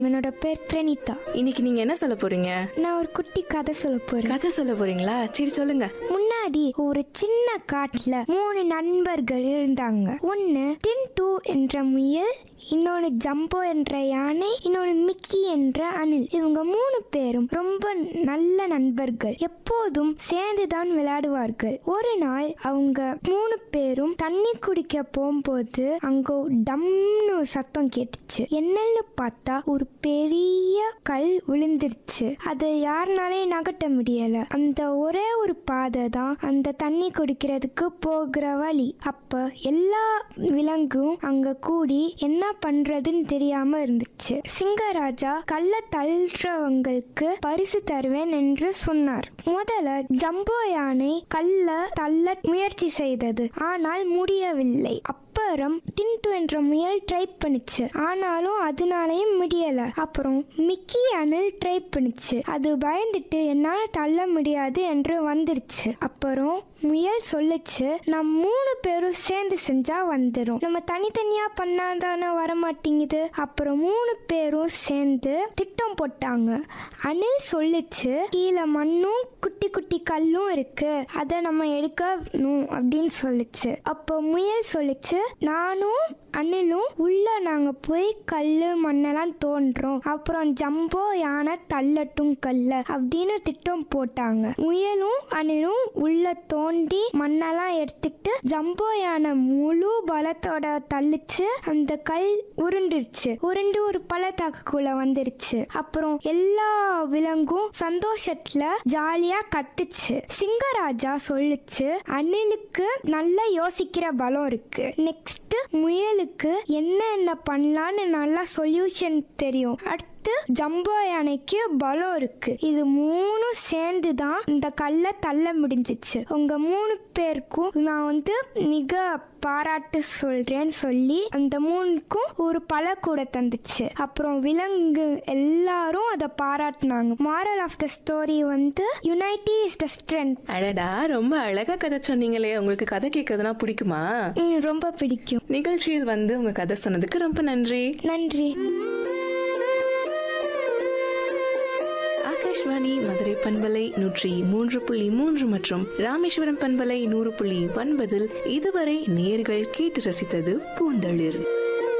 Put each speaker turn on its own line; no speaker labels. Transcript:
என்னோட பேர் பிரணீதா
இன்னைக்கு நீங்க என்ன சொல்ல போறீங்க
நான் ஒரு குட்டி கதை சொல்ல போறேன்
கதை சொல்ல போறீங்களா சரி சொல்லுங்க
முன்னாடி ஒரு சின்ன காட்டுல மூணு நண்பர்கள் இருந்தாங்க ஒன்னு டின்டு என்ற முயல் இன்னொன்னு ஜம்போ என்ற யானை இன்னொன்னு மிக்கி என்ற அணில் இவங்க மூணு பேரும் ரொம்ப நல்ல நண்பர்கள் எப்போதும் சேர்ந்துதான் விளையாடுவார்கள் ஒரு நாள் அவங்க மூணு பேரும் தண்ணி குடிக்க போகும்போது அங்க டம்னு ஒரு சத்தம் கேட்டுச்சு என்னன்னு பார்த்தா ஒரு பெரிய கல் விழுந்துருச்சு அதை யாருனாலையும் நகட்ட முடியல அந்த ஒரே ஒரு பாதை தான் அந்த தண்ணி குடிக்கிறதுக்கு போகிற வழி அப்ப எல்லா விலங்கும் அங்க கூடி என்ன பண்றதுன்னு தெரியாம இருந்துச்சு சிங்கராஜா கல்ல தள்ளுறவங்களுக்கு பரிசு தருவேன் என்று சொன்னார் முதல்ல ஜம்போ யானை கல்ல தள்ள முயற்சி செய்தது ஆனால் முடியவில்லை அப்புறம் டின்டு என்ற முயல் ட்ரை பண்ணுச்சு ஆனாலும் அதனாலையும் முடியல அப்புறம் மிக்கி அணில் ட்ரை பண்ணுச்சு அது பயந்துட்டு என்னால தள்ள முடியாது என்று வந்துருச்சு அப்புறம் முயல் சொல்லுச்சு நம்ம மூணு பேரும் சேர்ந்து செஞ்சா வந்துடும் நம்ம தனித்தனியா பண்ணாதானே வர மாட்டேங்குது அப்புறம் மூணு பேரும் சேர்ந்து திட்டம் போட்டாங்க அணில் சொல்லுச்சு கீழே மண்ணும் குட்டி குட்டி கல்லும் இருக்கு அதை நம்ம எடுக்கணும் அப்படின்னு சொல்லுச்சு அப்போ முயல் சொல்லுச்சு நானும் அணிலும் உள்ள நாங்க போய் கல்லு மண்ணெல்லாம் தோன்றோம் அப்புறம் ஜம்போ யானை தள்ளட்டும் கல்ல அப்படின்னு திட்டம் போட்டாங்க முயலும் அணிலும் உள்ள தோண்டி மண்ணெல்லாம் எடுத்துட்டு ஜம்போ யானை முழு பலத்தோட தள்ளிச்சு அந்த கல் உருண்டுருச்சு உருண்டு ஒரு பள்ளத்தாக்குக்குள்ள வந்துருச்சு அப்புறம் எல்லா விலங்கும் சந்தோஷத்துல ஜாலியா கத்துச்சு சிங்கராஜா சொல்லுச்சு அணிலுக்கு நல்லா யோசிக்கிற பலம் இருக்கு நெக்ஸ்ட் முயலுக்கு என்ன என்ன பண்ணலான்னு நல்லா சொல்யூஷன் தெரியும் அடுத்து ஜம்போ யானைக்கு பலம் இருக்கு இது மூணும் சேர்ந்து தான் இந்த கல்லை தள்ள முடிஞ்சிச்சு உங்க மூணு பேருக்கும் நான் வந்து மிக பாராட்டு சொல்றேன்னு சொல்லி அந்த மூணுக்கும் ஒரு பல கூட தந்துச்சு அப்புறம் விலங்கு எல்லாரும் அதை பாராட்டினாங்க மாரல் ஆஃப் த ஸ்டோரி வந்து யுனைட்டி இஸ் த ஸ்ட்ரென்த்
அடடா ரொம்ப அழகா கதை சொன்னீங்களே உங்களுக்கு கதை கேட்கறதுனா பிடிக்குமா
ரொம்ப பிடிக்கும்
நிகழ்ச்சியில் வந்து உங்க கதை சொன்னதுக்கு ரொம்ப நன்றி
நன்றி
ஆகாஷ்வாணி மதுரை பண்பலை நூற்றி மூன்று புள்ளி மூன்று மற்றும் ராமேஸ்வரம் பண்பலை நூறு புள்ளி ஒன்பதில் இதுவரை நேர்கள் கேட்டு ரசித்தது பூந்தளிர்